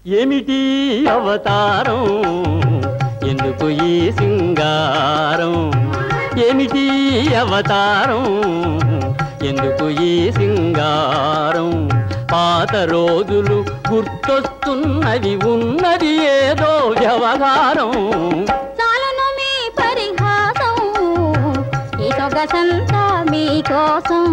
ఏమిటి అవతారం ఎందుకు ఈ సింగారం ఏమిటి అవతారం ఎందుకు ఈ సింగారం పాత రోజులు గుర్తొస్తున్నది ఉన్నది ఏదో వ్యవహారం చాలును మీ పరిహాసం ఈ సొగసంతా మీకోసం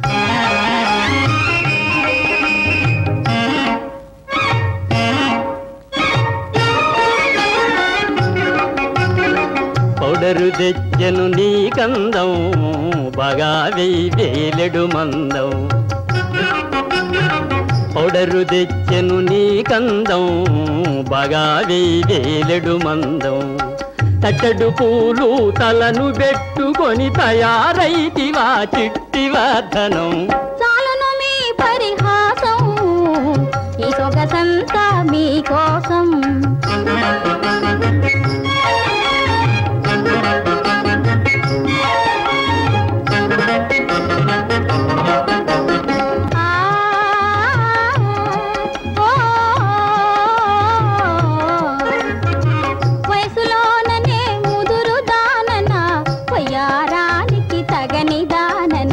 పౌడరు తెచ్చను నీ కందం బాగా వెయ్యి వేలెడు మందం పౌడరు తెచ్చను నీ కందం బాగా వెయ్యి వేలెడు మందం తట్టడు పూలు తలను పెట్టుకొని తయారైతివా చిట్టివర్ధనం చాలును మీ పరిహాసం ఈ సొగసంతా మీకోసం ఆ, ఓ, వయసులోననే ముదురు దానన పొయ్యారానికి తగని దానన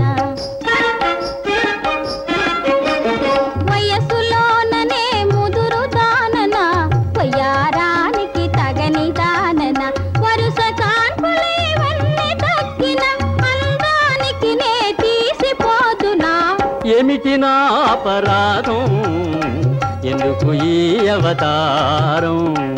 వయసులోననే ముదురు దానన పొయ్యారానికి తగని దానన వరుస కాన్పులేవన్నీ తక్కిన అందానికి నే తీసిపోదునా ఏమిటి నా అపరాధం ఎందుకు ఈ అవతారం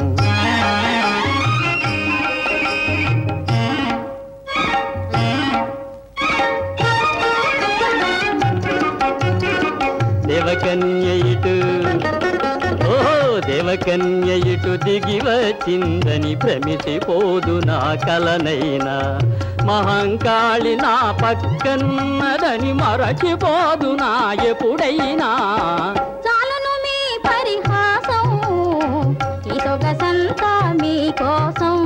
దేవకన్య ఇటు ఓ దేవకన్య ఇటు దిగి వచ్చిందని భ్రమిసిపోదు నా కలనైనా మహంకాళి నా పక్కనున్నదని మరచిపోదు నా ఎప్పుడైనా చాలును మీ పరిహాసం ఈ సొగసంతా మీకోసం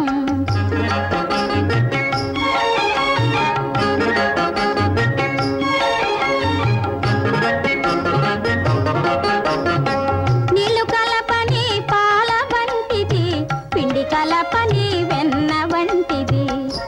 నీళ్లు కలపని పాల వంటిది పిండి కలపని వెన్న వంటిది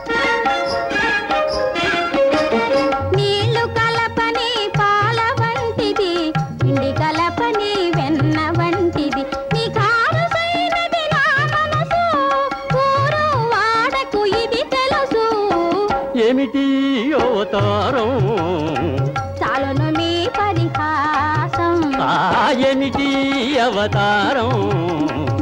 నీళ్లు కలపని పాల వంటిది పిండి కలపని వెన్న వంటిది నీ కారుసైనది నా మనసు ఊరు వాడకు ఇది తెలుసు ఏమిటి అవతారం చాలును మీ పరిహాసం ఆ ఏమిటి అవతారం